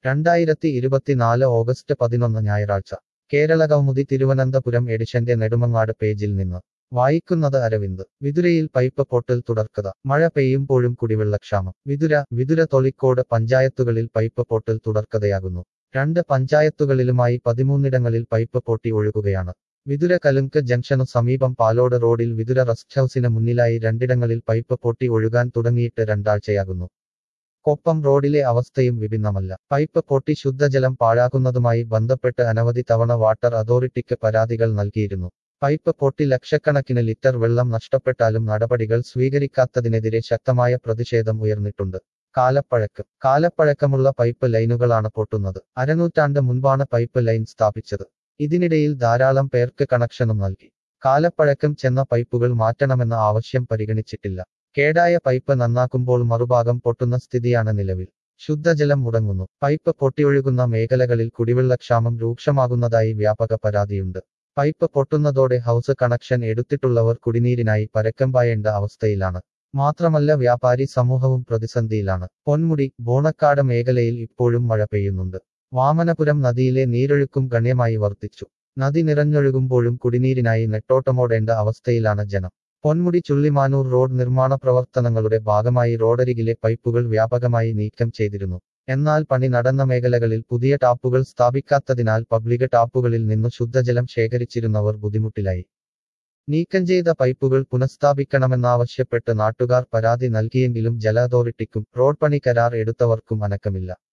രണ്ടായിരത്തി ഇരുപത്തിനാല് ഓഗസ്റ്റ് പതിനൊന്ന് ഞായറാഴ്ച കേരള കൗമുദി തിരുവനന്തപുരം എഡിഷന്റെ നെടുമങ്ങാട് പേജിൽ നിന്ന് വായിക്കുന്നത് അരവിന്ദ് വിതുരയിൽ പൈപ്പ് പൊട്ടൽ തുടർക്കഥ മഴ പെയ്യുമ്പോഴും കുടിവെള്ളക്ഷാമം വിതുര വിതുര തൊളിക്കോട് പഞ്ചായത്തുകളിൽ പൈപ്പ് പൊട്ടൽ തുടർക്കഥയാകുന്നു രണ്ട് പഞ്ചായത്തുകളിലുമായി പതിമൂന്നിടങ്ങളിൽ പൈപ്പ് പൊട്ടി ഒഴുകുകയാണ് വിതുര കലുങ്ക് ജംഗ്ഷനു സമീപം പാലോട് റോഡിൽ വിതുര റെസ്റ്റ് ഹൌസിന് മുന്നിലായി രണ്ടിടങ്ങളിൽ പൈപ്പ് പൊട്ടി ഒഴുകാൻ തുടങ്ങിയിട്ട് രണ്ടാഴ്ചയാകുന്നു കൊപ്പം റോഡിലെ അവസ്ഥയും വിഭിന്നമല്ല പൈപ്പ് പൊട്ടി ശുദ്ധജലം പാഴാക്കുന്നതുമായി ബന്ധപ്പെട്ട് അനവധി തവണ വാട്ടർ അതോറിറ്റിക്ക് പരാതികൾ നൽകിയിരുന്നു പൈപ്പ് പൊട്ടി ലക്ഷക്കണക്കിന് ലിറ്റർ വെള്ളം നഷ്ടപ്പെട്ടാലും നടപടികൾ സ്വീകരിക്കാത്തതിനെതിരെ ശക്തമായ പ്രതിഷേധം ഉയർന്നിട്ടുണ്ട് കാലപ്പഴക്കം കാലപ്പഴക്കമുള്ള പൈപ്പ് ലൈനുകളാണ് പൊട്ടുന്നത് അരനൂറ്റാണ്ട് മുൻപാണ് പൈപ്പ് ലൈൻ സ്ഥാപിച്ചത് ഇതിനിടയിൽ ധാരാളം പേർക്ക് കണക്ഷനും നൽകി കാലപ്പഴക്കം ചെന്ന പൈപ്പുകൾ മാറ്റണമെന്ന ആവശ്യം പരിഗണിച്ചിട്ടില്ല കേടായ പൈപ്പ് നന്നാക്കുമ്പോൾ മറുഭാഗം പൊട്ടുന്ന സ്ഥിതിയാണ് നിലവിൽ ശുദ്ധജലം മുടങ്ങുന്നു പൈപ്പ് പൊട്ടിയൊഴുകുന്ന മേഖലകളിൽ കുടിവെള്ളക്ഷാമം രൂക്ഷമാകുന്നതായി വ്യാപക പരാതിയുണ്ട് പൈപ്പ് പൊട്ടുന്നതോടെ ഹൗസ് കണക്ഷൻ എടുത്തിട്ടുള്ളവർ കുടിനീരിനായി പരക്കം പായേണ്ട അവസ്ഥയിലാണ് മാത്രമല്ല വ്യാപാരി സമൂഹവും പ്രതിസന്ധിയിലാണ് പൊന്മുടി ബോണക്കാട് മേഖലയിൽ ഇപ്പോഴും മഴ പെയ്യുന്നുണ്ട് വാമനപുരം നദിയിലെ നീരൊഴുക്കും ഗണ്യമായി വർദ്ധിച്ചു നദി നിറഞ്ഞൊഴുകുമ്പോഴും കുടിനീരിനായി നെട്ടോട്ടമോടേണ്ട അവസ്ഥയിലാണ് ജനം പൊന്മുടി ചുള്ളിമാനൂർ റോഡ് നിർമ്മാണ പ്രവർത്തനങ്ങളുടെ ഭാഗമായി റോഡരികിലെ പൈപ്പുകൾ വ്യാപകമായി നീക്കം ചെയ്തിരുന്നു എന്നാൽ പണി നടന്ന മേഖലകളിൽ പുതിയ ടാപ്പുകൾ സ്ഥാപിക്കാത്തതിനാൽ പബ്ലിക് ടാപ്പുകളിൽ നിന്നു ശുദ്ധജലം ശേഖരിച്ചിരുന്നവർ ബുദ്ധിമുട്ടിലായി നീക്കം ചെയ്ത പൈപ്പുകൾ പുനഃസ്ഥാപിക്കണമെന്നാവശ്യപ്പെട്ട് നാട്ടുകാർ പരാതി നൽകിയെങ്കിലും ജല അതോറിറ്റിക്കും റോഡ് പണി കരാർ എടുത്തവർക്കും അനക്കമില്ല